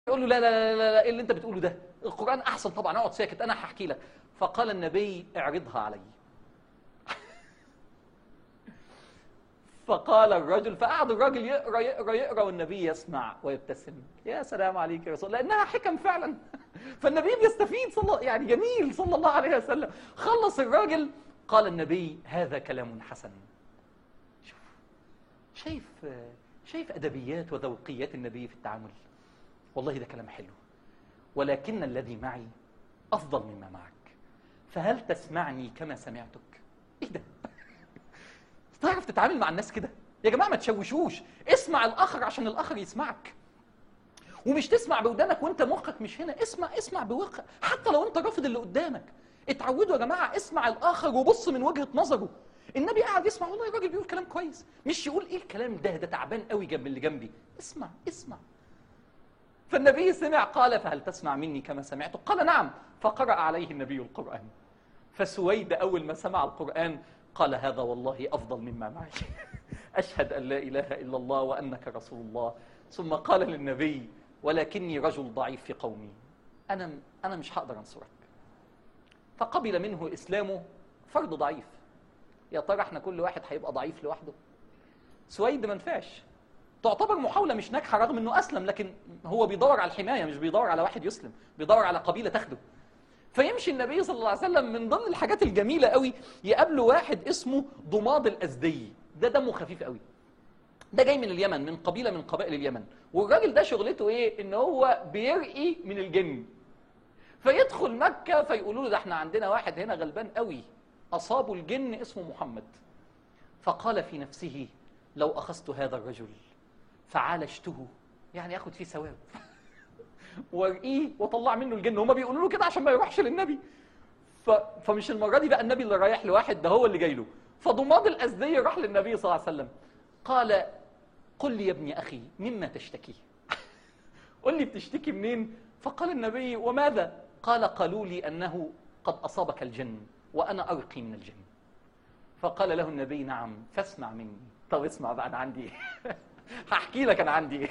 يقول له لا لا لا لا, لا ايه اللي انت بتقوله ده القرآن احسن طبعا اقعد ساكت انا هحكي لك فقال النبي اعرضها علي فقال الرجل فقعد الراجل يقرا يقرا يقرا والنبي يسمع ويبتسم يا سلام عليك يا رسول الله لانها حكم فعلا فالنبي بيستفيد صلى يعني جميل صلى الله عليه وسلم خلص الراجل قال النبي هذا كلام حسن شوف شايف شايف ادبيات وذوقيات النبي في التعامل والله ده كلام حلو ولكن الذي معي افضل مما معك فهل تسمعني كما سمعتك ايه ده تعرف تتعامل مع الناس كده يا جماعه ما تشوشوش اسمع الاخر عشان الاخر يسمعك ومش تسمع بودانك وانت مخك مش هنا اسمع اسمع بوقع حتى لو انت رافض اللي قدامك اتعودوا يا جماعه اسمع الاخر وبص من وجهه نظره النبي قاعد يسمع والله الراجل بيقول كلام كويس مش يقول ايه الكلام ده ده تعبان قوي جنب اللي جنبي اسمع اسمع فالنبي سمع قال فهل تسمع مني كما سمعت قال نعم فقرأ عليه النبي القرآن فسويد أول ما سمع القرآن قال هذا والله أفضل مما معي أشهد أن لا إله إلا الله وأنك رسول الله ثم قال للنبي ولكني رجل ضعيف في قومي أنا أنا مش هقدر أنصرك فقبل منه إسلامه فرد ضعيف يا ترى احنا كل واحد هيبقى ضعيف لوحده سويد ما نفعش تعتبر محاولة مش ناجحة رغم انه اسلم لكن هو بيدور على الحماية مش بيدور على واحد يسلم بيدور على قبيلة تاخده فيمشي النبي صلى الله عليه وسلم من ضمن الحاجات الجميلة قوي يقابله واحد اسمه ضماد الأزدي ده دمه خفيف قوي ده جاي من اليمن من قبيلة من قبائل اليمن والراجل ده شغلته ايه ان هو بيرقي من الجن فيدخل مكة فيقولوا له ده احنا عندنا واحد هنا غلبان قوي أصابه الجن اسمه محمد فقال في نفسه لو أخذت هذا الرجل فعالجته يعني اخد فيه ثواب وارقيه واطلع منه الجن هما بيقولوا له كده عشان ما يروحش للنبي ف... فمش المره دي بقى النبي اللي رايح لواحد ده هو اللي جاي له فضماد الازدي راح للنبي صلى الله عليه وسلم قال قل لي يا ابن اخي مما تشتكي قل لي بتشتكي منين فقال النبي وماذا قال قالوا لي انه قد اصابك الجن وانا ارقي من الجن فقال له النبي نعم فاسمع مني طب اسمع بقى انا عندي هحكي لك انا عندي ايه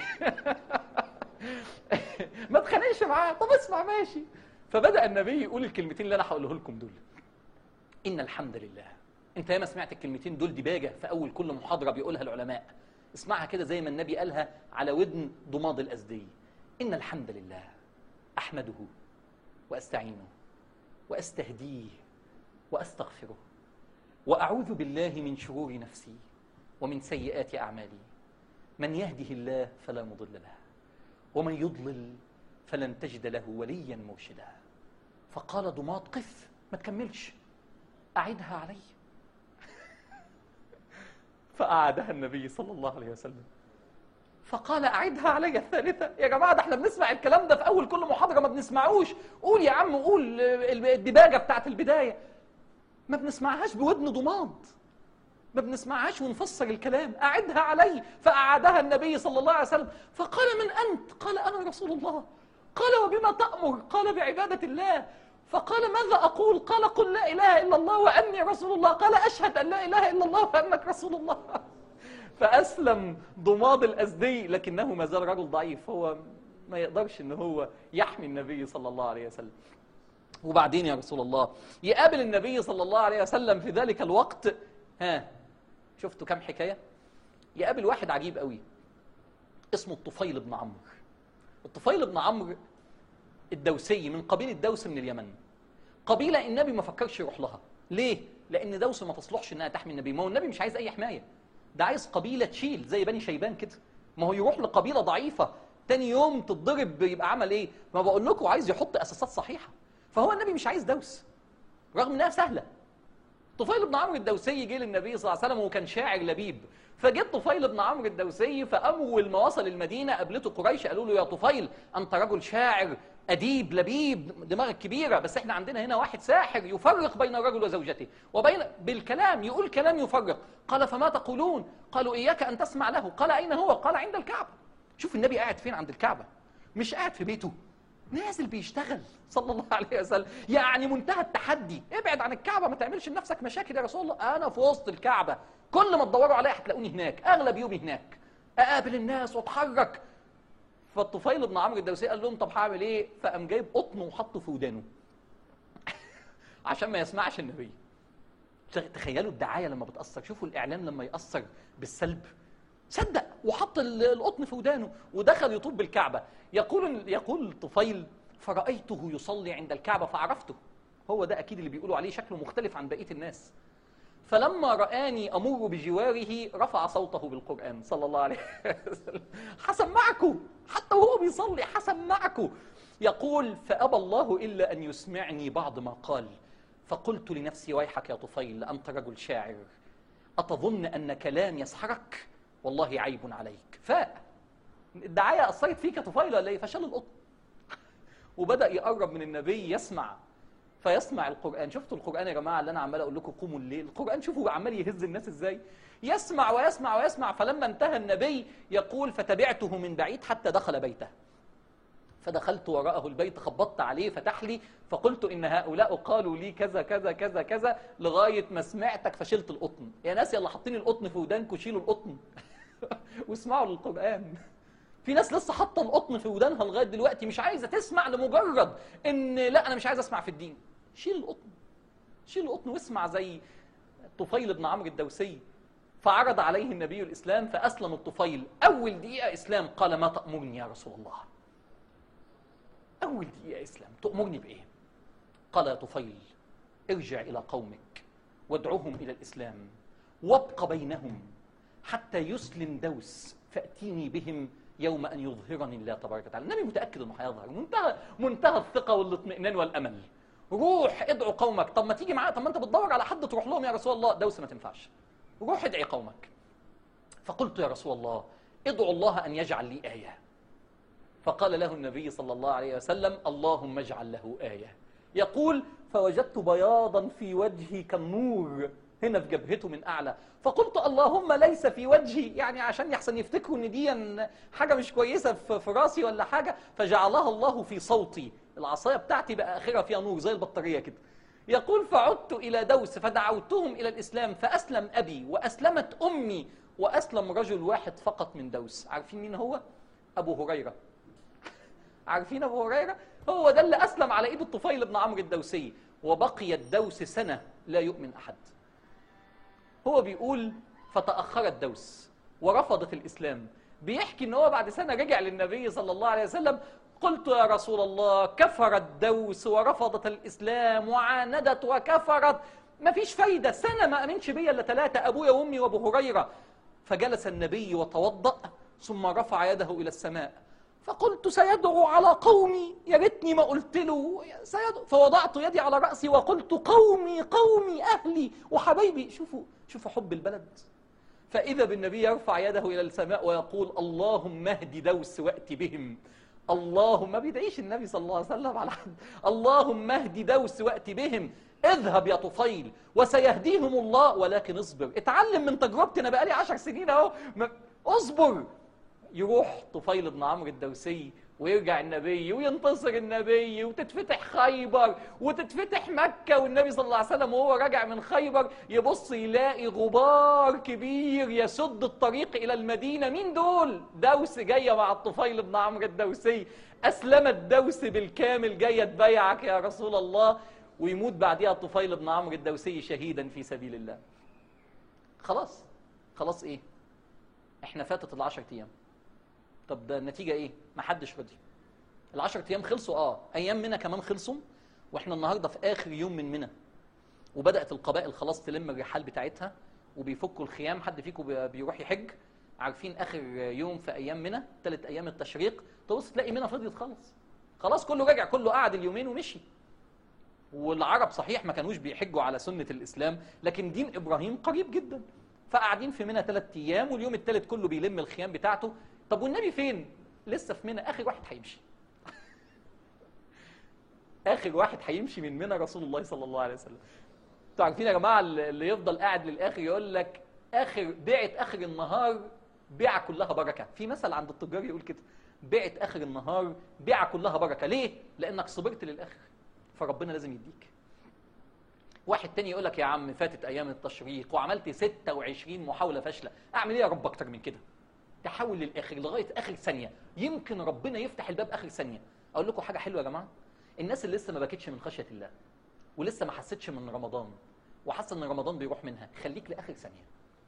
ما تخانقش معاه طب اسمع ماشي فبدا النبي يقول الكلمتين اللي انا هقوله لكم دول ان الحمد لله انت ياما سمعت الكلمتين دول دباجه في اول كل محاضره بيقولها العلماء اسمعها كده زي ما النبي قالها على ودن ضماد الازدي ان الحمد لله احمده واستعينه واستهديه واستغفره واعوذ بالله من شرور نفسي ومن سيئات اعمالي من يهده الله فلا مضل له ومن يضلل فلن تجد له وليا مرشدا فقال ضماد قف ما تكملش أعدها علي فأعادها النبي صلى الله عليه وسلم فقال أعدها علي الثالثة يا جماعة ده احنا بنسمع الكلام ده في أول كل محاضرة ما بنسمعوش قول يا عم قول الدباجة بتاعت البداية ما بنسمعهاش بودن ضماد ما بنسمعهاش ونفسر الكلام أعدها علي فأعادها النبي صلى الله عليه وسلم فقال من أنت قال أنا رسول الله قال وبما تأمر قال بعبادة الله فقال ماذا أقول قال قل لا إله إلا الله وأني رسول الله قال أشهد أن لا إله إلا الله وأنك رسول الله فأسلم ضماد الأزدي لكنه ما زال رجل ضعيف هو ما يقدرش ان هو يحمي النبي صلى الله عليه وسلم وبعدين يا رسول الله يقابل النبي صلى الله عليه وسلم في ذلك الوقت ها شفتوا كم حكايه يقابل واحد عجيب قوي اسمه الطفيل بن عمرو الطفيل بن عمرو الدوسي من قبيله دوس من اليمن قبيله النبي ما فكرش يروح لها ليه لان دوس ما تصلحش انها تحمي النبي ما هو النبي مش عايز اي حمايه ده عايز قبيله تشيل زي بني شيبان كده ما هو يروح لقبيله ضعيفه تاني يوم تتضرب يبقى عمل ايه ما بقول لكم عايز يحط اساسات صحيحه فهو النبي مش عايز دوس رغم انها سهله طفيل بن عمرو الدوسي جه للنبي صلى الله عليه وسلم وكان شاعر لبيب فجه طفيل بن عمرو الدوسي فاول ما وصل المدينه قابلته قريش قالوا له يا طفيل انت رجل شاعر اديب لبيب دماغك كبيره بس احنا عندنا هنا واحد ساحر يفرق بين الرجل وزوجته وبين بالكلام يقول كلام يفرق قال فما تقولون قالوا اياك ان تسمع له قال اين هو قال عند الكعبه شوف النبي قاعد فين عند الكعبه مش قاعد في بيته نازل بيشتغل صلى الله عليه وسلم يعني منتهى التحدي ابعد عن الكعبه ما تعملش لنفسك مشاكل يا رسول الله انا في وسط الكعبه كل ما تدوروا عليا هتلاقوني هناك اغلب يومي هناك اقابل الناس واتحرك فالطفيل بن عمرو الدوسي قال لهم طب هعمل ايه فقام جايب قطن وحطه في ودانه عشان ما يسمعش النبي تخيلوا الدعايه لما بتاثر شوفوا الاعلام لما ياثر بالسلب صدق وحط القطن في ودانه ودخل يطوف بالكعبه يقول يقول الطفيل فرايته يصلي عند الكعبه فعرفته هو ده اكيد اللي بيقولوا عليه شكله مختلف عن بقيه الناس فلما رآني أمر بجواره رفع صوته بالقرآن صلى الله عليه وسلم حسمعكم حتى وهو بيصلي حسمعكم يقول فأبى الله إلا أن يسمعني بعض ما قال فقلت لنفسي ويحك يا طفيل أنت رجل شاعر أتظن أن كلام يسحرك والله عيب عليك فاء الدعاية أثرت فيك يا طفيل ولا إيه فشل القط وبدأ يقرب من النبي يسمع فيسمع القرآن شفتوا القرآن يا جماعة اللي أنا عمال أقول لكم قوموا الليل القرآن شوفوا عمال يهز الناس إزاي يسمع ويسمع ويسمع فلما انتهى النبي يقول فتبعته من بعيد حتى دخل بيته فدخلت وراءه البيت خبطت عليه فتح لي فقلت إن هؤلاء قالوا لي كذا كذا كذا كذا لغاية ما سمعتك فشلت القطن يا ناس يلا حاطين القطن في ودانكم شيلوا القطن واسمعوا للقرآن في ناس لسه حاطه القطن في ودانها لغايه دلوقتي مش عايزه تسمع لمجرد ان لا انا مش عايز اسمع في الدين شيل القطن شيل القطن واسمع زي طفيل بن عمرو الدوسي فعرض عليه النبي الإسلام فأسلم الطفيل أول دقيقة إسلام قال ما تأمرني يا رسول الله أول دقيقة إسلام تأمرني بإيه قال يا طفيل ارجع إلى قومك وادعوهم إلى الإسلام وابق بينهم حتى يسلم دوس فأتيني بهم يوم أن يظهرني الله تبارك وتعالى النبي متأكد أنه هيظهر منتهى, منتهى الثقة والاطمئنان والأمل روح ادعو قومك طب ما تيجي معايا طب ما انت بتدور على حد تروح لهم يا رسول الله دوس ما تنفعش روح ادعي قومك فقلت يا رسول الله ادعو الله أن يجعل لي آية فقال له النبي صلى الله عليه وسلم اللهم اجعل له آية يقول فوجدت بياضا في وجهي كالنور هنا في جبهته من أعلى فقلت اللهم ليس في وجهي يعني عشان يحسن يفتكروا ان دي حاجة مش كويسة في راسي ولا حاجة فجعلها الله في صوتي العصاية بتاعتي بقى آخرها فيها نور زي البطارية كده يقول فعدت إلى دوس فدعوتهم إلى الإسلام فأسلم أبي وأسلمت أمي وأسلم رجل واحد فقط من دوس عارفين مين هو؟ أبو هريرة عارفين أبو هريرة؟ هو ده اللي أسلم على إيد الطفيل بن عمرو الدوسي وبقي الدوس سنة لا يؤمن أحد هو بيقول فتأخرت دوس ورفضت الإسلام بيحكي ان هو بعد سنة رجع للنبي صلى الله عليه وسلم قلت يا رسول الله كفرت دوس ورفضت الإسلام وعاندت وكفرت ما فيش فايدة سنة ما أمنش بيا إلا ثلاثة أبويا وأمي وأبو هريرة فجلس النبي وتوضأ ثم رفع يده إلى السماء فقلت سيدعو على قومي يا ريتني ما قلت له سيدعو فوضعت يدي على رأسي وقلت قومي قومي أهلي وحبايبي شوفوا شوفوا حب البلد فإذا بالنبي يرفع يده إلى السماء ويقول اللهم اهد دوس وأت بهم اللهم ما بيدعيش النبي صلى الله عليه وسلم على حد اللهم اهد دوس وأت بهم اذهب يا طفيل وسيهديهم الله ولكن اصبر اتعلم من تجربتي انا بقالي عشر سنين اهو اصبر يروح طفيل بن عمرو الدوسي ويرجع النبي وينتصر النبي وتتفتح خيبر وتتفتح مكة والنبي صلى الله عليه وسلم وهو راجع من خيبر يبص يلاقي غبار كبير يسد الطريق إلى المدينة مين دول؟ دوس جاية مع الطفيل بن عمرو الدوسي أسلمت دوس بالكامل جاية تبايعك يا رسول الله ويموت بعدها الطفيل بن عمرو الدوسي شهيدا في سبيل الله خلاص خلاص ايه احنا فاتت العشر ايام طب ده النتيجه ايه ما حدش راضي العشر ايام خلصوا اه ايام منى كمان خلصوا واحنا النهارده في اخر يوم من منى وبدات القبائل خلاص تلم الرحال بتاعتها وبيفكوا الخيام حد فيكم بيروح يحج عارفين اخر يوم في ايام منى ثلاث ايام التشريق تبص تلاقي منى فضيت خالص خلاص كله رجع كله قعد اليومين ومشي والعرب صحيح ما كانوش بيحجوا على سنه الاسلام لكن دين ابراهيم قريب جدا فقاعدين في منى ثلاث ايام واليوم الثالث كله بيلم الخيام بتاعته طب والنبي فين لسه في منى اخر واحد هيمشي اخر واحد هيمشي من منى رسول الله صلى الله عليه وسلم انتوا عارفين يا جماعه اللي يفضل قاعد للاخر يقول لك اخر بيعه اخر النهار بيعه كلها بركه في مثل عند التجار يقول كده بيعه اخر النهار بيعه كلها بركه ليه لانك صبرت للاخر فربنا لازم يديك واحد تاني يقول لك يا عم فاتت ايام التشريق وعملت 26 محاوله فاشله اعمل ايه يا رب اكتر من كده تحاول للاخر لغايه اخر ثانيه يمكن ربنا يفتح الباب اخر ثانيه اقول لكم حاجه حلوه يا جماعه الناس اللي لسه ما بكتش من خشيه الله ولسه ما حستش من رمضان وحاسه ان رمضان بيروح منها خليك لاخر ثانيه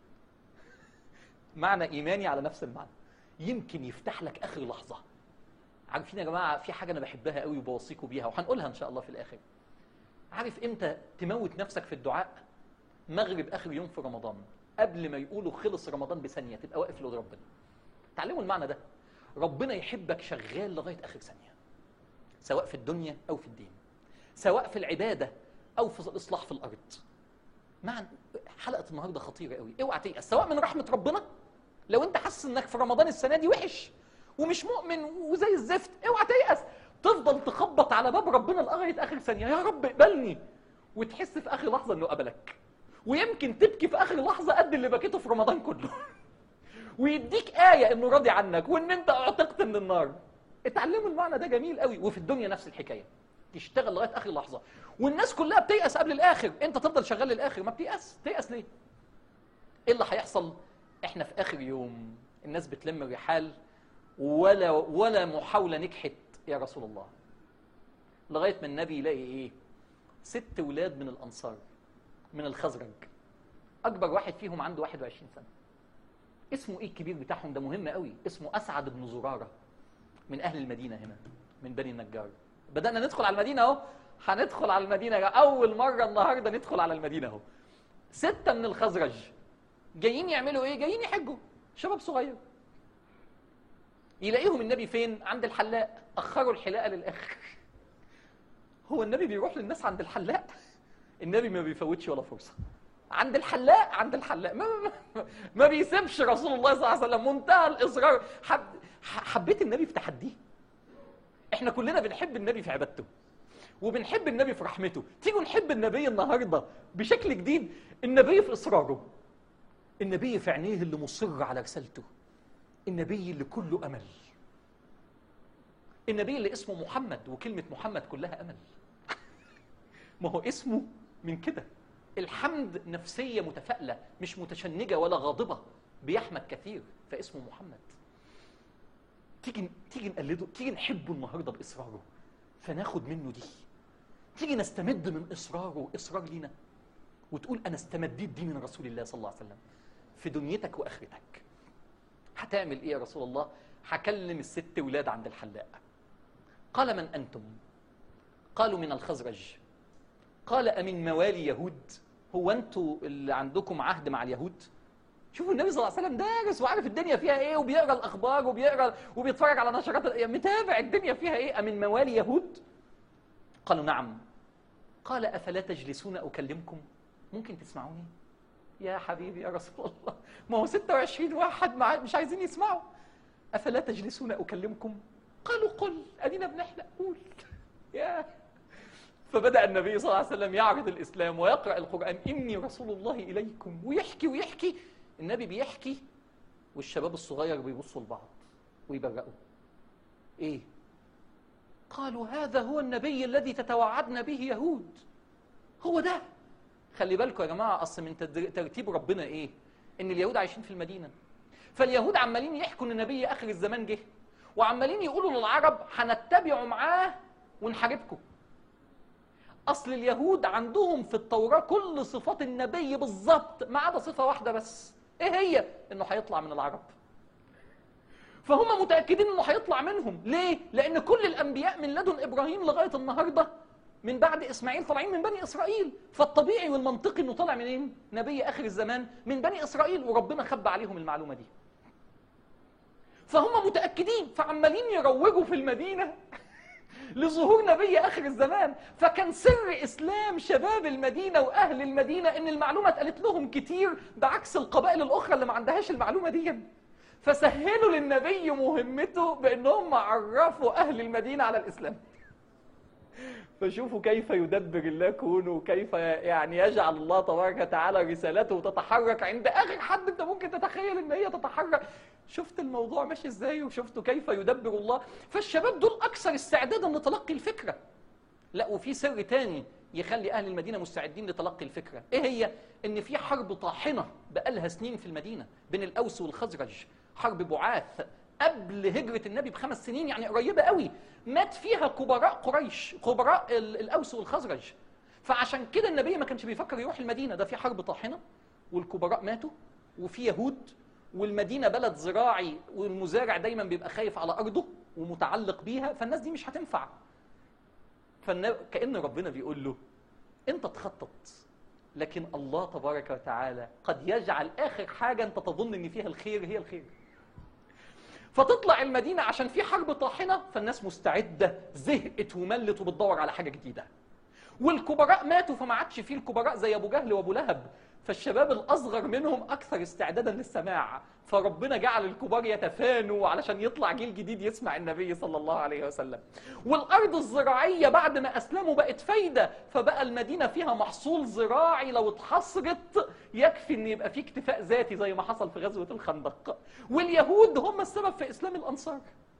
معنى ايماني على نفس المعنى يمكن يفتح لك اخر لحظه عارفين يا جماعه في حاجه انا بحبها قوي وبوصيكم بيها وهنقولها ان شاء الله في الاخر عارف امتى تموت نفسك في الدعاء مغرب اخر يوم في رمضان قبل ما يقولوا خلص رمضان بثانيه تبقى واقف لود ربنا تعلموا المعنى ده ربنا يحبك شغال لغايه اخر ثانيه سواء في الدنيا او في الدين سواء في العباده او في الاصلاح في الارض معنى حلقه النهارده خطيره قوي اوعى تيأس سواء من رحمه ربنا لو انت حاسس انك في رمضان السنه دي وحش ومش مؤمن وزي الزفت اوعى تيأس تفضل تخبط على باب ربنا لغايه اخر ثانيه يا رب اقبلني وتحس في اخر لحظه انه قبلك ويمكن تبكي في اخر لحظه قد اللي بكيته في رمضان كله ويديك ايه انه راضي عنك وان انت اعتقت من النار اتعلموا المعنى ده جميل قوي وفي الدنيا نفس الحكايه تشتغل لغايه اخر لحظه والناس كلها بتيأس قبل الاخر انت تفضل شغال للاخر ما بتيأس تيأس ليه ايه اللي هيحصل احنا في اخر يوم الناس بتلم الرحال ولا ولا محاوله نجحت يا رسول الله لغايه ما النبي يلاقي ايه ست ولاد من الانصار من الخزرج اكبر واحد فيهم عنده 21 سنه اسمه ايه الكبير بتاعهم ده مهم قوي اسمه اسعد بن زراره من اهل المدينه هنا من بني النجار بدانا ندخل على المدينه اهو هندخل على المدينه اول مره النهارده ندخل على المدينه اهو سته من الخزرج جايين يعملوا ايه جايين يحجوا شباب صغير يلاقيهم النبي فين عند الحلاق اخروا الحلاقه للاخر هو النبي بيروح للناس عند الحلاق النبي ما بيفوتش ولا فرصه عند الحلاق عند الحلاق ما, ما, ما بيسيبش رسول الله صلى الله عليه وسلم منتهى الاصرار حب حبيت النبي في تحديه احنا كلنا بنحب النبي في عبادته وبنحب النبي في رحمته تيجوا نحب النبي النهارده بشكل جديد النبي في اصراره النبي في عينيه اللي مصر على رسالته النبي اللي كله امل النبي اللي اسمه محمد وكلمه محمد كلها امل ما هو اسمه من كده الحمد نفسيه متفائله مش متشنجه ولا غاضبه بيحمد كثير فاسمه محمد تيجي تيجي نقلده تيجي نحبه النهارده باصراره فناخد منه دي تيجي نستمد من اصراره اصرار لينا وتقول انا استمديت دي من رسول الله صلى الله عليه وسلم في دنيتك واخرتك هتعمل ايه يا رسول الله هكلم الست ولاد عند الحلاق قال من انتم قالوا من الخزرج قال امن موالي يهود هو انتوا اللي عندكم عهد مع اليهود شوفوا النبي صلى الله عليه وسلم دارس وعارف الدنيا فيها ايه وبيقرا الاخبار وبيقرا وبيتفرج على نشرات يعني متابع الدنيا فيها ايه امن موالي يهود قالوا نعم قال افلا تجلسون اكلمكم ممكن تسمعوني يا حبيبي يا رسول الله ما هو 26 واحد مع مش عايزين يسمعوا افلا تجلسون اكلمكم قالوا قل ادينا بنحلق قول يا فبدا النبي صلى الله عليه وسلم يعرض الاسلام ويقرا القران اني رسول الله اليكم ويحكي ويحكي النبي بيحكي والشباب الصغير بيبصوا لبعض ويبرقوا ايه قالوا هذا هو النبي الذي تتوعدنا به يهود هو ده خلي بالكم يا جماعه اصل من ترتيب ربنا ايه ان اليهود عايشين في المدينه فاليهود عمالين يحكوا ان النبي اخر الزمان جه وعمالين يقولوا للعرب هنتبعوا معاه ونحاربكم اصل اليهود عندهم في التوراه كل صفات النبي بالظبط ما عدا صفه واحده بس ايه هي انه هيطلع من العرب فهم متاكدين انه هيطلع منهم ليه لان كل الانبياء من لدن ابراهيم لغايه النهارده من بعد اسماعيل طالعين من بني اسرائيل فالطبيعي والمنطقي انه طالع منين نبي اخر الزمان من بني اسرائيل وربنا خبى عليهم المعلومه دي فهم متاكدين فعمالين يروجوا في المدينه لظهور نبي اخر الزمان فكان سر اسلام شباب المدينه واهل المدينه ان المعلومه اتقالت لهم كتير بعكس القبائل الاخرى اللي ما عندهاش المعلومه دي فسهلوا للنبي مهمته بانهم عرفوا اهل المدينه على الاسلام فشوفوا كيف يدبر الله كونه وكيف يعني يجعل الله تبارك وتعالى رسالته تتحرك عند اخر حد انت ممكن تتخيل ان هي تتحرك شفت الموضوع ماشي ازاي وشفتوا كيف يدبر الله فالشباب دول اكثر استعدادا لتلقي الفكره لا وفي سر تاني يخلي اهل المدينه مستعدين لتلقي الفكره ايه هي ان في حرب طاحنه بقالها سنين في المدينه بين الاوس والخزرج حرب بعاث قبل هجرة النبي بخمس سنين يعني قريبة قوي مات فيها كبراء قريش كبراء ال- الأوس والخزرج فعشان كده النبي ما كانش بيفكر يروح المدينة ده في حرب طاحنة والكبراء ماتوا وفي يهود والمدينة بلد زراعي والمزارع دايما بيبقى خايف على أرضه ومتعلق بيها فالناس دي مش هتنفع فالنبي كأن ربنا بيقول له انت تخطط لكن الله تبارك وتعالى قد يجعل اخر حاجه انت تظن ان فيها الخير هي الخير فتطلع المدينه عشان في حرب طاحنه فالناس مستعده زهقت وملت وبتدور على حاجه جديده والكبراء ماتوا فما عادش فيه الكبراء زي ابو جهل وابو لهب فالشباب الاصغر منهم اكثر استعدادا للسماع فربنا جعل الكبار يتفانوا علشان يطلع جيل جديد يسمع النبي صلى الله عليه وسلم والارض الزراعيه بعد ما اسلموا بقت فايده فبقى المدينه فيها محصول زراعي لو اتحصرت يكفي ان يبقى فيه اكتفاء ذاتي زي ما حصل في غزوه الخندق واليهود هم السبب في اسلام الانصار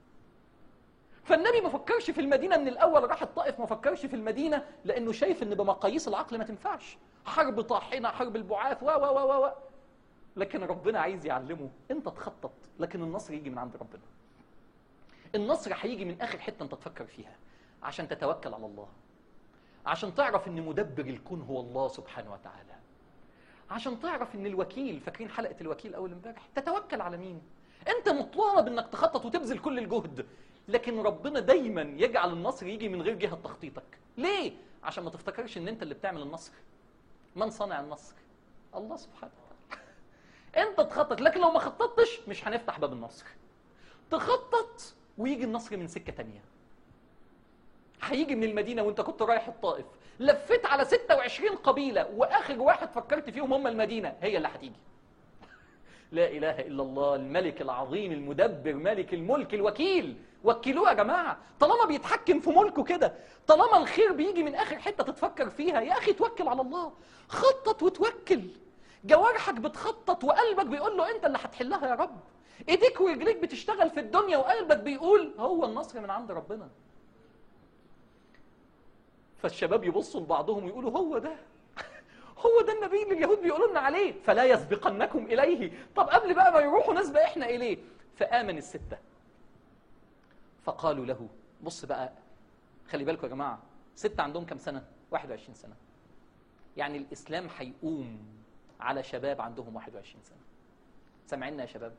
فالنبي ما فكرش في المدينه من الاول راح الطائف ما فكرش في المدينه لانه شايف ان بمقاييس العقل ما تنفعش حرب طاحنه حرب البعاث و و و و لكن ربنا عايز يعلمه انت تخطط لكن النصر يجي من عند ربنا النصر هيجي من اخر حته انت تفكر فيها عشان تتوكل على الله عشان تعرف ان مدبر الكون هو الله سبحانه وتعالى عشان تعرف ان الوكيل فاكرين حلقه الوكيل اول امبارح تتوكل على مين انت مطالب انك تخطط وتبذل كل الجهد لكن ربنا دايما يجعل النصر يجي من غير جهه تخطيطك ليه عشان ما تفتكرش ان انت اللي بتعمل النصر من صنع النصر الله سبحانه وتعالى انت تخطط لكن لو ما خططتش مش هنفتح باب النصر تخطط ويجي النصر من سكه تانية هيجي من المدينه وانت كنت رايح الطائف لفيت على 26 قبيله واخر واحد فكرت فيهم هم المدينه هي اللي هتيجي لا اله الا الله الملك العظيم المدبر ملك الملك الوكيل وكلوه يا جماعه طالما بيتحكم في ملكه كده طالما الخير بيجي من اخر حته تتفكر فيها يا اخي توكل على الله خطط وتوكل جوارحك بتخطط وقلبك بيقول له انت اللي هتحلها يا رب ايديك ورجليك بتشتغل في الدنيا وقلبك بيقول هو النصر من عند ربنا فالشباب يبصوا لبعضهم ويقولوا هو ده هو ده النبي اللي اليهود بيقولوا لنا عليه فلا يسبقنكم اليه طب قبل بقى ما يروحوا نسبق احنا اليه فامن السته فقالوا له بص بقى خلي بالكم يا جماعه سته عندهم كام سنه 21 سنه يعني الاسلام هيقوم على شباب عندهم 21 سنه سامعيننا يا شباب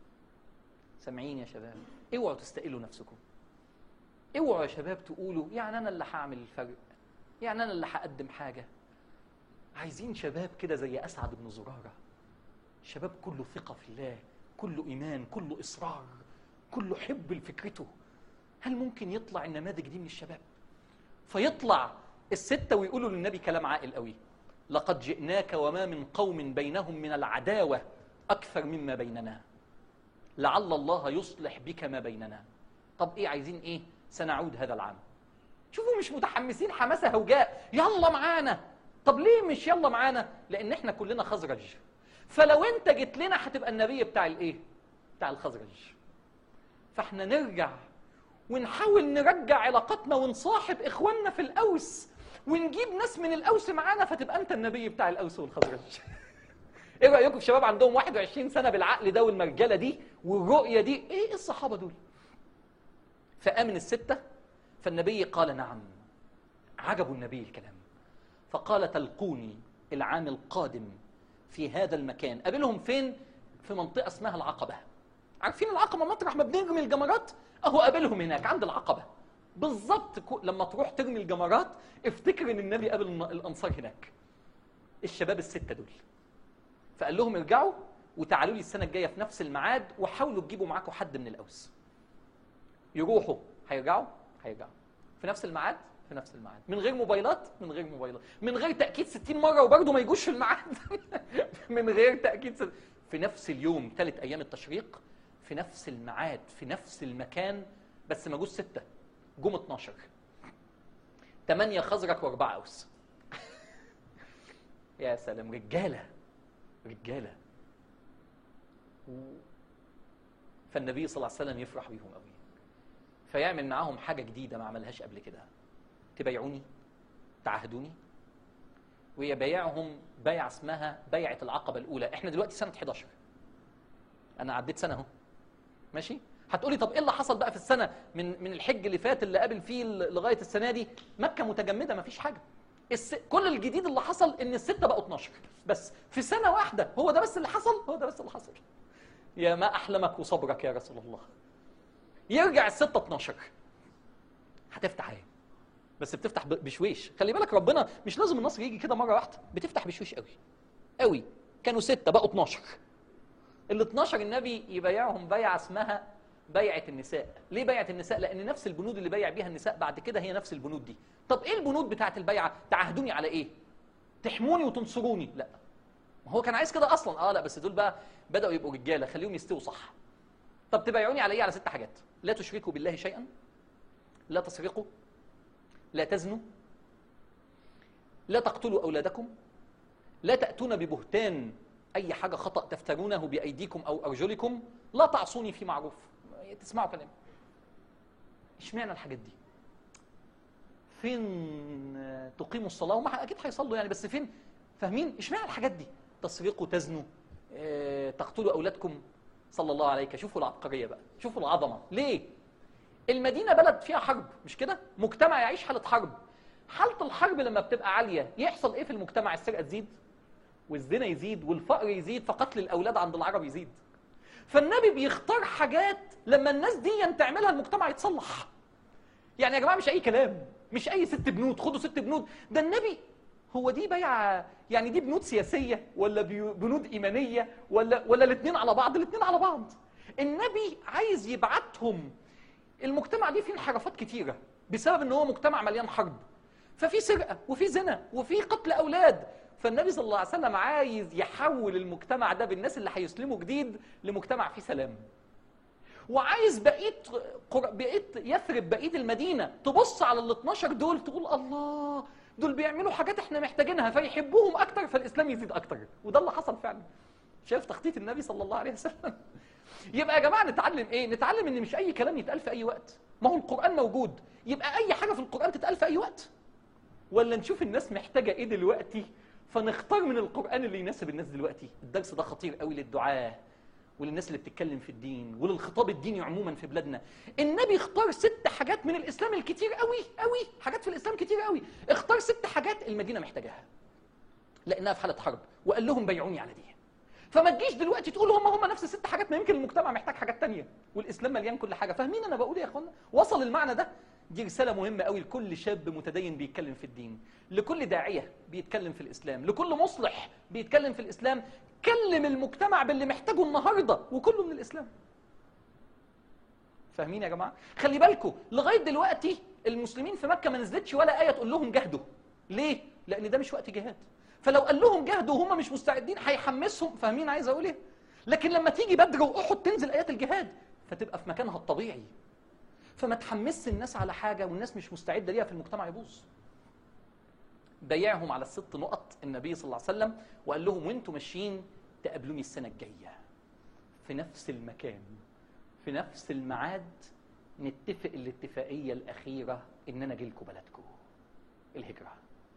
سامعين يا شباب اوعوا تستقلوا نفسكم اوعوا يا شباب تقولوا يعني انا اللي هعمل الفرق يعني انا اللي هقدم حاجه عايزين شباب كده زي اسعد بن زراره شباب كله ثقه في الله كله ايمان كله اصرار كله حب لفكرته هل ممكن يطلع النماذج دي من الشباب فيطلع الستة ويقولوا للنبي كلام عاقل قوي لقد جئناك وما من قوم بينهم من العداوة أكثر مما بيننا لعل الله يصلح بك ما بيننا طب إيه عايزين إيه سنعود هذا العام شوفوا مش متحمسين حماسة هوجاء يلا معانا طب ليه مش يلا معانا لأن إحنا كلنا خزرج فلو أنت جيت لنا هتبقى النبي بتاع الإيه بتاع الخزرج فإحنا نرجع ونحاول نرجع علاقاتنا ونصاحب اخواننا في الاوس ونجيب ناس من الاوس معانا فتبقى انت النبي بتاع الاوس والخزرج ايه رايكم في شباب عندهم 21 سنه بالعقل ده والمرجله دي والرؤيه دي ايه إيه الصحابه دول فامن السته فالنبي قال نعم عجبوا النبي الكلام فقال تلقوني العام القادم في هذا المكان قابلهم فين في منطقه اسمها العقبه عارفين العقبه مطرح ما بنرمي الجمرات اهو قابلهم هناك عند العقبه بالظبط كو- لما تروح ترمي الجمرات افتكر ان النبي قابل الن- الانصار هناك الشباب السته دول فقال لهم ارجعوا وتعالوا لي السنه الجايه في نفس الميعاد وحاولوا تجيبوا معاكم حد من الاوس يروحوا هيرجعوا هيرجعوا في نفس الميعاد في نفس الميعاد من غير موبايلات من غير موبايلات من غير تاكيد 60 مره وبرضه ما يجوش في الميعاد من غير تاكيد ست... في نفس اليوم ثالث ايام التشريق في نفس الميعاد في نفس المكان بس ما جوش سته جم 12 ثمانيه خزرك واربعه اوس يا سلام رجاله رجاله و- فالنبي صلى الله عليه وسلم يفرح بيهم قوي فيعمل معاهم حاجه جديده ما عملهاش قبل كده تبايعوني تعهدوني ويبايعهم بيعه اسمها بيعه العقبه الاولى احنا دلوقتي سنه 11 انا عديت سنه اهو ماشي هتقولي طب ايه اللي حصل بقى في السنه من من الحج اللي فات اللي قابل فيه لغايه السنه دي مكه متجمده مفيش حاجه الس... كل الجديد اللي حصل ان السته بقوا 12 بس في سنه واحده هو ده بس اللي حصل هو ده بس اللي حصل يا ما احلمك وصبرك يا رسول الله يرجع السته 12 هتفتح ايه بس بتفتح ب- بشويش خلي بالك ربنا مش لازم النصر يجي كده مره واحده بتفتح بشويش قوي قوي كانوا سته بقوا 12 ال 12 النبي يبايعهم بيعه اسمها بيعه النساء ليه بيعه النساء لان نفس البنود اللي بيع بيها النساء بعد كده هي نفس البنود دي طب ايه البنود بتاعه البيعه تعهدوني على ايه تحموني وتنصروني لا ما هو كان عايز كده اصلا اه لا بس دول بقى بداوا يبقوا رجاله خليهم يستووا صح طب تبايعوني على ايه على ست حاجات لا تشركوا بالله شيئا لا تسرقوا لا تزنوا لا تقتلوا اولادكم لا تاتون ببهتان اي حاجه خطا تفترونه بايديكم او ارجلكم لا تعصوني في معروف تسمعوا كلام اشمعنى الحاجات دي فين آه، تقيموا الصلاه وما اكيد هيصلوا يعني بس فين فاهمين اشمعنى الحاجات دي تسرقوا تزنوا آه، تقتلوا اولادكم صلى الله عليك شوفوا العبقريه بقى شوفوا العظمه ليه المدينه بلد فيها حرب مش كده مجتمع يعيش حاله حرب حاله الحرب لما بتبقى عاليه يحصل ايه في المجتمع السرقه تزيد والزنا يزيد والفقر يزيد فقتل الاولاد عند العرب يزيد فالنبي بيختار حاجات لما الناس دي تعملها المجتمع يتصلح يعني يا جماعه مش اي كلام مش اي ست بنود خدوا ست بنود ده النبي هو دي بيع يعني دي بنود سياسيه ولا بيو- بنود ايمانيه ولا ولا الاثنين على بعض الاثنين على بعض النبي عايز يبعتهم المجتمع دي فيه انحرافات كتيره بسبب ان هو مجتمع مليان حرب ففي سرقه وفي زنا وفي قتل اولاد فالنبي صلى الله عليه وسلم عايز يحول المجتمع ده بالناس اللي هيسلموا جديد لمجتمع فيه سلام وعايز بقيه قر... بقيه يثرب بقيه المدينه تبص على ال 12 دول تقول الله دول بيعملوا حاجات احنا محتاجينها فيحبوهم اكتر فالاسلام يزيد اكتر وده اللي حصل فعلا شايف تخطيط النبي صلى الله عليه وسلم يبقى يا جماعه نتعلم ايه نتعلم ان مش اي كلام يتقال في اي وقت ما هو القران موجود يبقى اي حاجه في القران تتقال في اي وقت ولا نشوف الناس محتاجه ايه دلوقتي فنختار من القران اللي يناسب الناس دلوقتي الدرس ده خطير قوي للدعاه وللناس اللي بتتكلم في الدين وللخطاب الديني عموما في بلادنا النبي اختار ست حاجات من الاسلام الكتير قوي قوي حاجات في الاسلام كتير قوي اختار ست حاجات المدينه محتاجاها لانها في حاله حرب وقال لهم بيعوني على دي فما تجيش دلوقتي تقول هم هم نفس الست حاجات ما يمكن المجتمع محتاج حاجات تانية والاسلام مليان كل حاجه فاهمين انا بقول إيه يا اخوانا وصل المعنى ده دي رساله مهمه قوي لكل شاب متدين بيتكلم في الدين لكل داعيه بيتكلم في الاسلام لكل مصلح بيتكلم في الاسلام كلم المجتمع باللي محتاجه النهارده وكله من الاسلام فاهمين يا جماعه خلي بالكم لغايه دلوقتي المسلمين في مكه ما نزلتش ولا ايه تقول لهم جاهدوا ليه لان ده مش وقت جهاد فلو قال لهم جاهدوا وهم مش مستعدين هيحمسهم فاهمين عايز اقول ايه لكن لما تيجي بدر واحد تنزل ايات الجهاد فتبقى في مكانها الطبيعي فما تحمسش الناس على حاجه والناس مش مستعده ليها في المجتمع يبوظ بايعهم على الست نقط النبي صلى الله عليه وسلم وقال لهم وانتم ماشيين تقابلوني السنه الجايه في نفس المكان في نفس الميعاد نتفق الاتفاقيه الاخيره ان انا اجي لكم بلدكم الهجره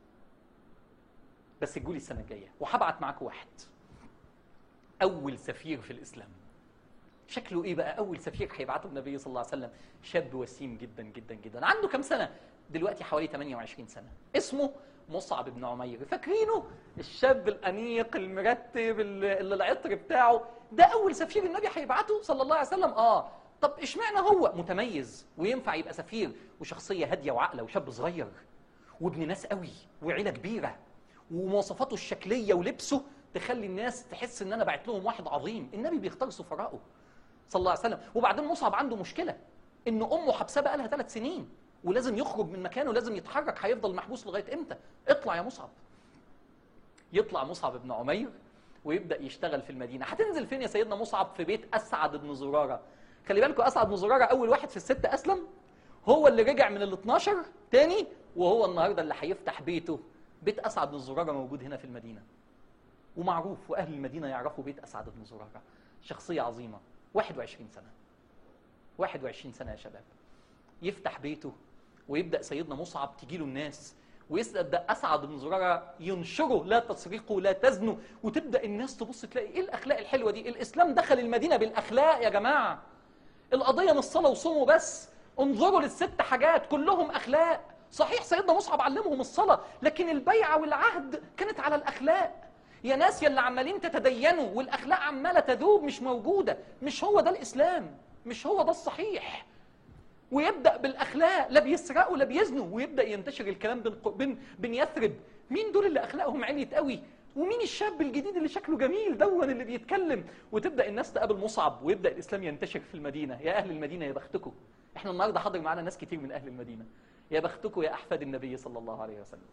بس تجولي السنه الجايه وهبعت معاكم واحد اول سفير في الاسلام شكله ايه بقى اول سفير هيبعته النبي صلى الله عليه وسلم شاب وسيم جدا جدا جدا عنده كام سنه دلوقتي حوالي 28 سنه اسمه مصعب بن عمير فاكرينه الشاب الانيق المرتب اللي اللي العطر بتاعه ده اول سفير النبي هيبعته صلى الله عليه وسلم اه طب اشمعنى هو متميز وينفع يبقى سفير وشخصيه هاديه وعاقله وشاب صغير وابن ناس قوي وعيله كبيره ومواصفاته الشكليه ولبسه تخلي الناس تحس ان انا بعت لهم واحد عظيم النبي بيختار سفراءه صلى الله عليه وسلم وبعدين مصعب عنده مشكله ان امه حبساه بقى لها ثلاث سنين ولازم يخرج من مكانه لازم يتحرك هيفضل محبوس لغايه امتى اطلع يا مصعب يطلع مصعب بن عمير ويبدا يشتغل في المدينه هتنزل فين يا سيدنا مصعب في بيت اسعد بن زراره خلي بالكم اسعد بن زراره اول واحد في الست اسلم هو اللي رجع من ال 12 تاني وهو النهارده اللي هيفتح بيته بيت اسعد بن زراره موجود هنا في المدينه ومعروف واهل المدينه يعرفوا بيت اسعد بن زراره شخصيه عظيمه 21 سنه 21 سنه يا شباب يفتح بيته ويبدا سيدنا مصعب تجي له الناس ويبدا اسعد بن زراره ينشره لا تسرقوا لا تزنوا وتبدا الناس تبص تلاقي ايه الاخلاق الحلوه دي الاسلام دخل المدينه بالاخلاق يا جماعه القضيه مش صلاه وصوم وبس انظروا للست حاجات كلهم اخلاق صحيح سيدنا مصعب علمهم الصلاه لكن البيعه والعهد كانت على الاخلاق يا ناس يا اللي عمالين تتدينوا والاخلاق عماله تذوب مش موجوده مش هو ده الاسلام مش هو ده الصحيح ويبدا بالاخلاق لا بيسرقوا لا بيزنوا ويبدا ينتشر الكلام بين بين بين يثرب مين دول اللي اخلاقهم عليت قوي ومين الشاب الجديد اللي شكله جميل دون اللي بيتكلم وتبدا الناس تقابل مصعب ويبدا الاسلام ينتشر في المدينه يا اهل المدينه يا بختكم احنا النهارده حاضر معانا ناس كتير من اهل المدينه يا بختكم يا احفاد النبي صلى الله عليه وسلم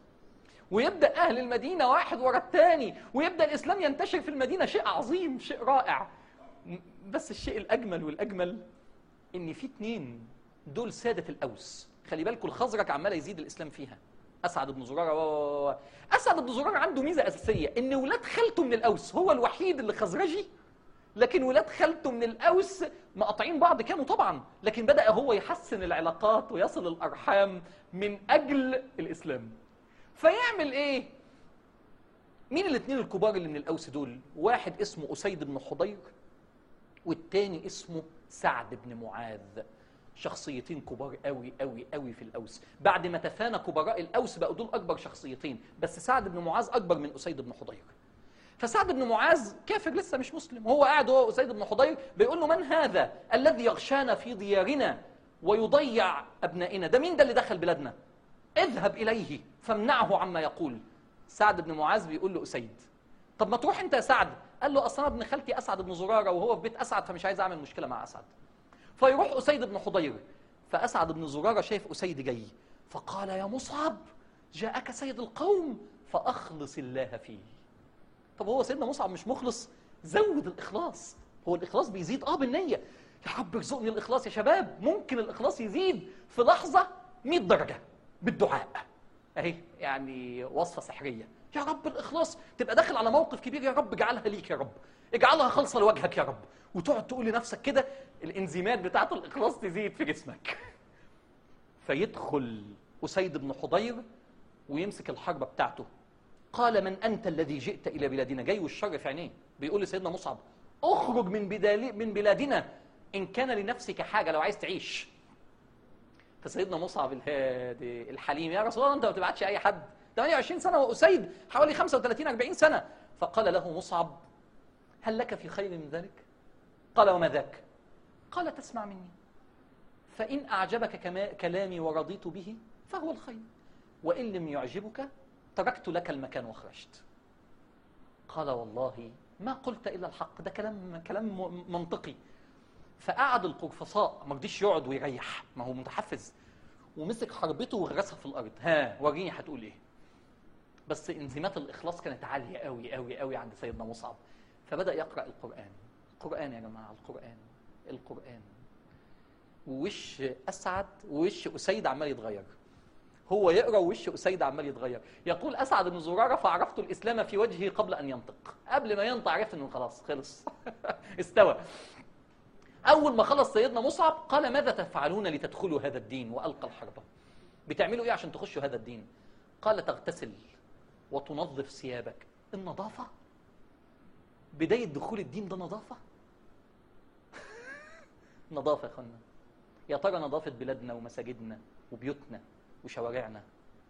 ويبدا اهل المدينه واحد ورا الثاني ويبدا الاسلام ينتشر في المدينه شيء عظيم شيء رائع بس الشيء الاجمل والاجمل ان في اتنين دول ساده الاوس خلي بالكم الخزرج عمال يزيد الاسلام فيها اسعد بن زراره و... و... و... اسعد بن زراره عنده ميزه اساسيه ان ولاد خالته من الاوس هو الوحيد اللي خزرجي لكن ولاد خالته من الاوس مقاطعين بعض كانوا طبعا لكن بدا هو يحسن العلاقات ويصل الارحام من اجل الاسلام فيعمل ايه مين الاثنين الكبار اللي من الاوس دول واحد اسمه اسيد بن حضير والتاني اسمه سعد بن معاذ شخصيتين كبار قوي قوي قوي في الاوس بعد ما تفانى كبراء الاوس بقوا دول اكبر شخصيتين بس سعد بن معاذ اكبر من اسيد بن حضير فسعد بن معاذ كافر لسه مش مسلم هو قاعد هو واسيد بن حضير بيقول له من هذا الذي يغشانا في ديارنا ويضيع ابنائنا ده مين ده اللي دخل بلادنا اذهب اليه فامنعه عما يقول سعد بن معاذ بيقول له اسيد طب ما تروح انت يا سعد قال له اصل انا ابن خالتي اسعد بن زراره وهو في بيت اسعد فمش عايز اعمل مشكله مع اسعد فيروح اسيد بن حضير فاسعد بن زراره شايف اسيد جاي فقال يا مصعب جاءك سيد القوم فاخلص الله فيه طب هو سيدنا مصعب مش مخلص زود الاخلاص هو الاخلاص بيزيد اه بالنيه يا رب ارزقني الاخلاص يا شباب ممكن الاخلاص يزيد في لحظه 100 درجه بالدعاء اهي يعني وصفه سحريه يا رب الاخلاص تبقى داخل على موقف كبير يا رب اجعلها ليك يا رب اجعلها خالصه لوجهك يا رب وتقعد تقول لنفسك كده الانزيمات بتاعه الاخلاص تزيد في جسمك فيدخل اسيد بن حضير ويمسك الحربه بتاعته قال من انت الذي جئت الى بلادنا جاي والشر في عينيه بيقول لسيدنا مصعب اخرج من بدالي من بلادنا ان كان لنفسك حاجه لو عايز تعيش فسيدنا مصعب الهادي الحليم يا رسول الله انت ما بتبعتش اي حد 28 سنه واسيد حوالي 35 40 سنه فقال له مصعب هل لك في خير من ذلك قال وما ذاك قال تسمع مني فإن أعجبك كما كلامي ورضيت به فهو الخير وإن لم يعجبك تركت لك المكان وخرجت قال والله ما قلت إلا الحق ده كلام كلام م- منطقي فقعد القرفصاء ما رضيش يقعد ويريح ما هو متحفز ومسك حربته وغرسها في الارض ها وريني هتقول ايه بس انزيمات الاخلاص كانت عاليه قوي قوي قوي عند سيدنا مصعب فبدا يقرا القران القران يا جماعه القران القران ووش اسعد ووش اسيد عمال يتغير هو يقرا ووش اسيد عمال يتغير يقول اسعد بن زراره فعرفت الاسلام في وجهه قبل ان ينطق قبل ما ينطق عرفت انه خلاص خلص استوى اول ما خلص سيدنا مصعب قال ماذا تفعلون لتدخلوا هذا الدين والقى الحربه بتعملوا ايه عشان تخشوا هذا الدين قال تغتسل وتنظف ثيابك النظافه بدايه دخول الدين ده نظافه نظافه يا اخوانا يا ترى نظافه بلادنا ومساجدنا وبيوتنا وشوارعنا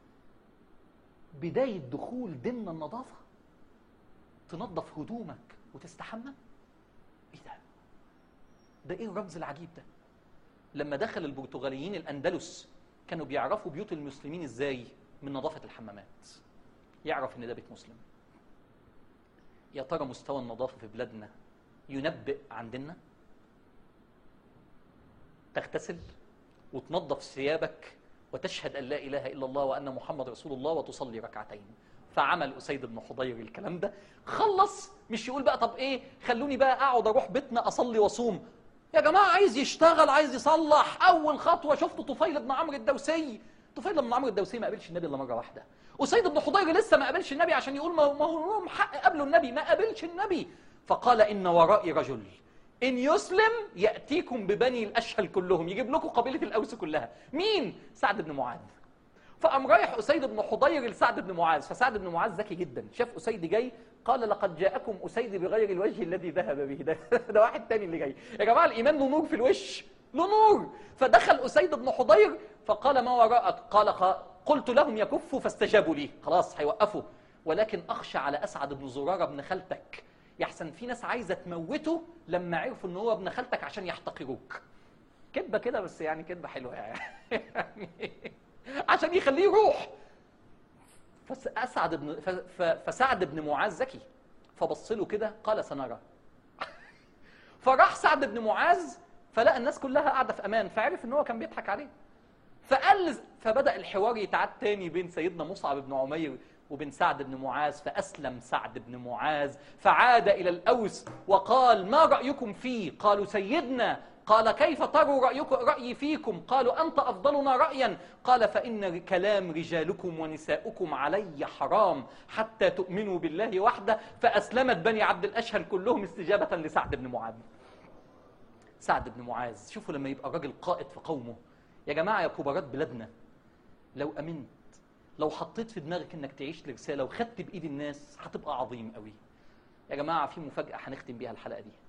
بدايه دخول ديننا النظافه تنظف هدومك وتستحمى ايه ده ده ايه الرمز العجيب ده لما دخل البرتغاليين الاندلس كانوا بيعرفوا بيوت المسلمين ازاي من نظافه الحمامات يعرف ان ده بيت مسلم يا ترى مستوى النظافه في بلادنا ينبئ عن ديننا تغتسل وتنظف ثيابك وتشهد ان لا اله الا الله وان محمد رسول الله وتصلي ركعتين فعمل اسيد بن حضير الكلام ده خلص مش يقول بقى طب ايه خلوني بقى اقعد اروح بيتنا اصلي واصوم يا جماعه عايز يشتغل عايز يصلح اول خطوه شفت طفيل بن عمرو الدوسي طفيل بن عمرو الدوسي ما قابلش النبي الا مره واحده اسيد بن حضير لسه ما قابلش النبي عشان يقول ما ما هو لهم حق قبله النبي ما قابلش النبي فقال ان ورائي رجل ان يسلم ياتيكم ببني الاشهل كلهم يجيب لكم قبيله الاوس كلها مين سعد بن معاذ فقام رايح اسيد بن حضير لسعد بن معاذ فسعد بن معاذ ذكي جدا شاف اسيد جاي قال لقد جاءكم أسيد بغير الوجه الذي ذهب به ده, ده واحد تاني اللي جاي يا جماعة الإيمان له نور في الوش له نور فدخل أسيد بن حضير فقال ما وراءك قال قلت لهم يكفوا فاستجابوا لي خلاص هيوقفوا ولكن أخشى على أسعد بن زرارة بن خالتك يحسن في ناس عايزة تموته لما عرفوا ان هو ابن خالتك عشان يحتقروك كدبة كده بس يعني كدبة حلوة يعني عشان يخليه يروح فأسعد بن فسعد بن معاذ ذكي فبص له كده قال سنرى فراح سعد بن معاذ فلقى الناس كلها قاعده في امان فعرف ان هو كان بيضحك عليه فقال فبدا الحوار يتعاد تاني بين سيدنا مصعب بن عمير وبين سعد بن معاذ فأسلم سعد بن معاذ فعاد إلى الأوس وقال ما رأيكم فيه قالوا سيدنا قال كيف تروا رأيكم رأيي فيكم قالوا أنت أفضلنا رأيا قال فإن كلام رجالكم ونساؤكم علي حرام حتى تؤمنوا بالله وحده فأسلمت بني عبد الأشهل كلهم استجابة لسعد بن معاذ سعد بن معاذ شوفوا لما يبقى راجل قائد في قومه يا جماعة يا كبارات بلادنا لو أمنت لو حطيت في دماغك انك تعيش لرسالة وخدت بإيد الناس هتبقى عظيم قوي يا جماعة في مفاجأة هنختم بيها الحلقة دي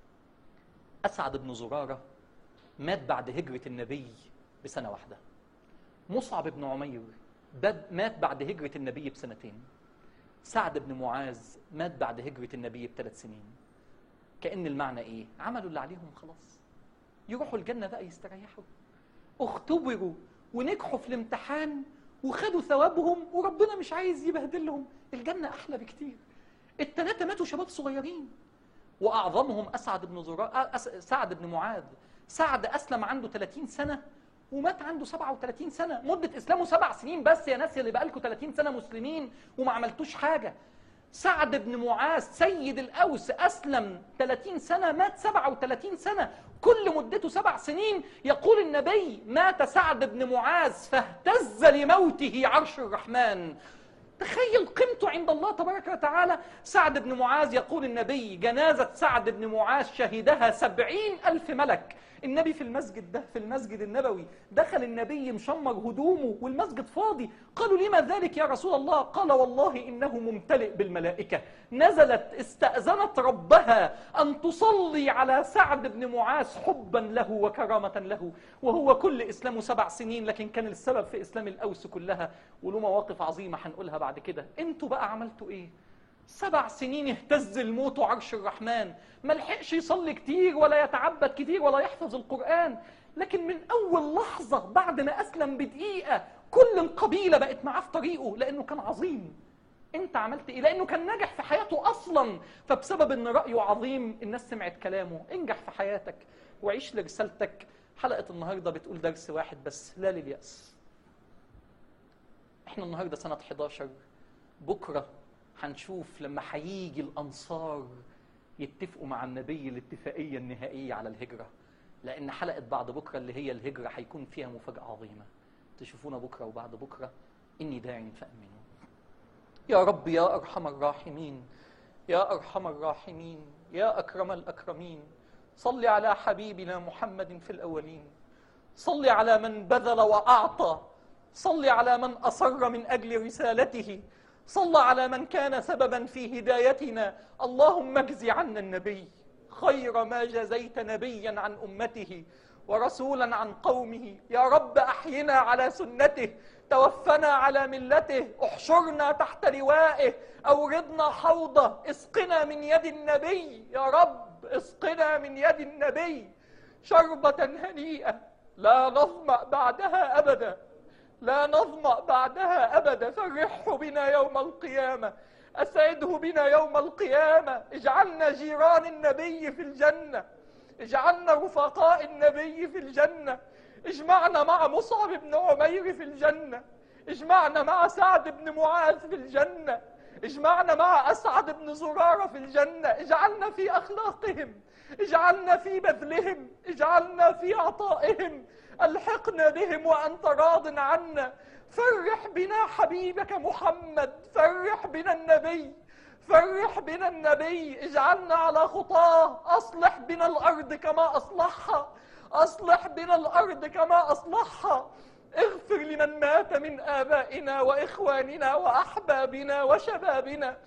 أسعد بن زرارة مات بعد هجرة النبي بسنة واحدة مصعب بن عمير مات بعد هجرة النبي بسنتين سعد بن معاذ مات بعد هجرة النبي بثلاث سنين كأن المعنى إيه؟ عملوا اللي عليهم خلاص يروحوا الجنة بقى يستريحوا اختبروا ونجحوا في الامتحان وخدوا ثوابهم وربنا مش عايز يبهدلهم الجنة أحلى بكتير التلاتة ماتوا شباب صغيرين وأعظمهم أسعد بن زراء أس... سعد بن معاذ سعد أسلم عنده 30 سنة ومات عنده 37 سنة مدة إسلامه سبع سنين بس يا ناس اللي بقالكم 30 سنة مسلمين وما عملتوش حاجة سعد بن معاذ سيد الأوس أسلم 30 سنة مات 37 سنة كل مدته سبع سنين يقول النبي مات سعد بن معاذ فاهتز لموته عرش الرحمن تخيل قيمته عند الله تبارك وتعالى سعد بن معاذ يقول النبي جنازة سعد بن معاذ شهدها سبعين ألف ملك النبي في المسجد ده في المسجد النبوي دخل النبي مشمر هدومه والمسجد فاضي قالوا لما ذلك يا رسول الله قال والله إنه ممتلئ بالملائكة نزلت استأذنت ربها أن تصلي على سعد بن معاذ حبا له وكرامة له وهو كل إسلامه سبع سنين لكن كان السبب في إسلام الأوس كلها وله مواقف عظيمة هنقولها بعد كده انتوا بقى عملتوا إيه سبع سنين اهتز الموت عرش الرحمن ما لحقش يصلي كتير ولا يتعبد كتير ولا يحفظ القرآن لكن من أول لحظة بعد ما أسلم بدقيقة كل القبيلة بقت معاه في طريقه لأنه كان عظيم انت عملت ايه لانه كان ناجح في حياته اصلا فبسبب ان رايه عظيم الناس سمعت كلامه انجح في حياتك وعيش لرسالتك حلقه النهارده بتقول درس واحد بس لا للياس احنا النهارده سنه 11 بكره هنشوف لما هيجي الأنصار يتفقوا مع النبي الاتفاقية النهائية على الهجرة لأن حلقة بعد بكرة اللي هي الهجرة هيكون فيها مفاجأة عظيمة تشوفونا بكرة وبعد بكرة إني داع فأمنوا يا رب يا أرحم الراحمين يا أرحم الراحمين يا أكرم الأكرمين صل على حبيبنا محمد في الأولين صل على من بذل وأعطى صل على من أصر من أجل رسالته صلى على من كان سببا في هدايتنا اللهم اجز عنا النبي خير ما جزيت نبيا عن أمته ورسولا عن قومه يا رب أحينا على سنته توفنا على ملته احشرنا تحت لوائه أوردنا حوضه اسقنا من يد النبي يا رب اسقنا من يد النبي شربة هنيئة لا نظمأ بعدها أبدا لا نظمأ بعدها أبدا فرحه بنا يوم القيامة أسعده بنا يوم القيامة اجعلنا جيران النبي في الجنة اجعلنا رفقاء النبي في الجنة اجمعنا مع مصعب بن عمير في الجنة اجمعنا مع سعد بن معاذ في الجنة اجمعنا مع أسعد بن زرارة في الجنة اجعلنا في أخلاقهم اجعلنا في بذلهم اجعلنا في عطائهم ألحقنا بهم وأنت راض عنا فرح بنا حبيبك محمد فرح بنا النبي فرح بنا النبي اجعلنا على خطاه أصلح بنا الأرض كما أصلحها أصلح بنا الأرض كما أصلحها اغفر لمن مات من آبائنا وإخواننا وأحبابنا وشبابنا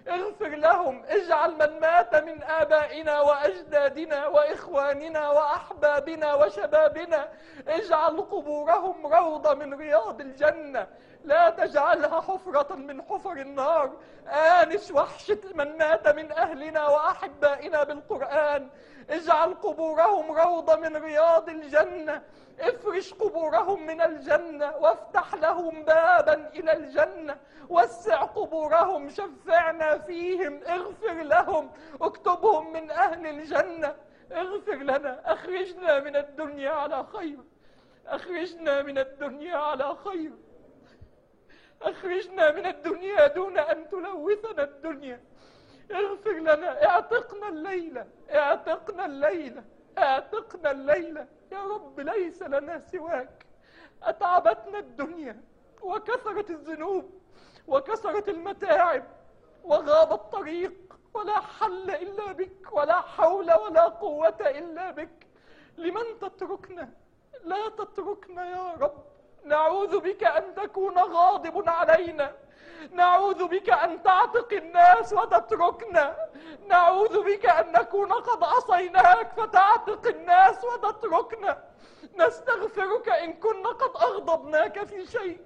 اغفر لهم اجعل من مات من آبائنا وأجدادنا وإخواننا وأحبابنا وشبابنا اجعل قبورهم روضة من رياض الجنة لا تجعلها حفرة من حفر النار آنس وحشة من مات من أهلنا وأحبائنا بالقرآن اجعل قبورهم روضة من رياض الجنة افرش قبورهم من الجنة وافتح لهم بابا إلى الجنة وسع قبورهم شفعنا فيهم اغفر لهم اكتبهم من أهل الجنة اغفر لنا أخرجنا من الدنيا على خير أخرجنا من الدنيا على خير أخرجنا من الدنيا دون أن تلوثنا الدنيا اغفر لنا اعتقنا الليلة اعتقنا الليلة اعتقنا الليلة يا رب ليس لنا سواك أتعبتنا الدنيا وكثرت الذنوب وكثرت المتاعب وغاب الطريق ولا حل إلا بك ولا حول ولا قوة إلا بك لمن تتركنا لا تتركنا يا رب نعوذ بك أن تكون غاضب علينا نعوذ بك أن تعتق الناس وتتركنا نعوذ بك أن نكون قد عصيناك فتعتق الناس وتتركنا نستغفرك إن كنا قد أغضبناك في شيء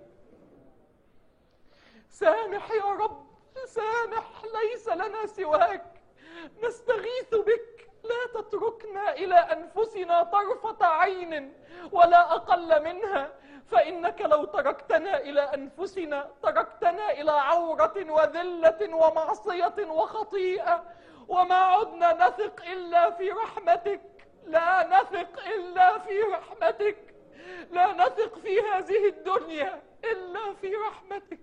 سامح يا رب سامح ليس لنا سواك نستغيث بك لا تتركنا إلى أنفسنا طرفة عين ولا أقل منها فإنك لو تركتنا إلى أنفسنا تركتنا إلى عورة وذلة ومعصية وخطيئة وما عدنا نثق إلا في رحمتك لا نثق إلا في رحمتك لا نثق في هذه الدنيا إلا في رحمتك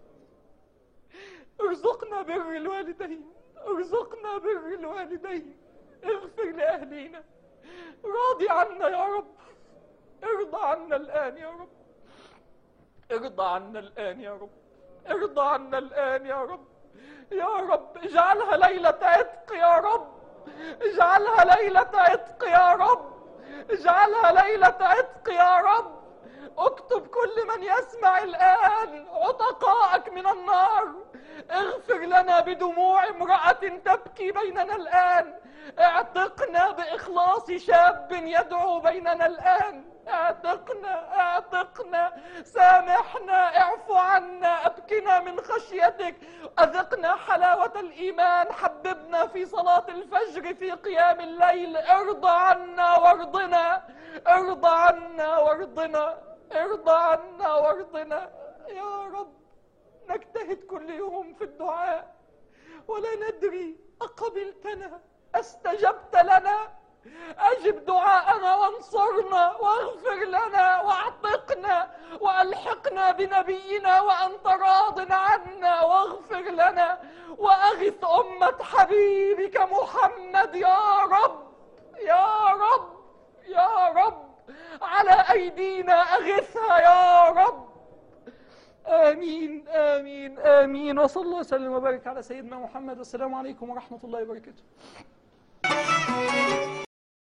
ارزقنا بر الوالدين ارزقنا بر الوالدين اغفر لأهلينا راضي عنا يا رب ارضى عنا الآن يا رب ارضى عنا الآن يا رب ارضى عنا الآن يا رب يا رب اجعلها ليلة عتق يا رب اجعلها ليلة عتق يا رب اجعلها ليلة عتق يا رب اكتب كل من يسمع الآن عتقائك من النار اغفر لنا بدموع امرأة تبكي بيننا الآن اعتقنا بإخلاص شاب يدعو بيننا الآن اعتقنا اعتقنا سامحنا اعفو عنا ابكنا من خشيتك اذقنا حلاوة الايمان حببنا في صلاة الفجر في قيام الليل ارضى عنا وارضنا ارضى عنا وارضنا ارضى عنا وارضنا يا رب نجتهد كل يوم في الدعاء ولا ندري أقبلتنا استجبت لنا أجب دعاءنا وانصرنا واغفر لنا واعتقنا وألحقنا بنبينا وأنت راض عنا واغفر لنا وأغث أمة حبيبك محمد يا رب يا رب يا رب على أيدينا أغثها يا رب آمين آمين آمين وصلى الله وسلم وبارك على سيدنا محمد والسلام عليكم ورحمة الله وبركاته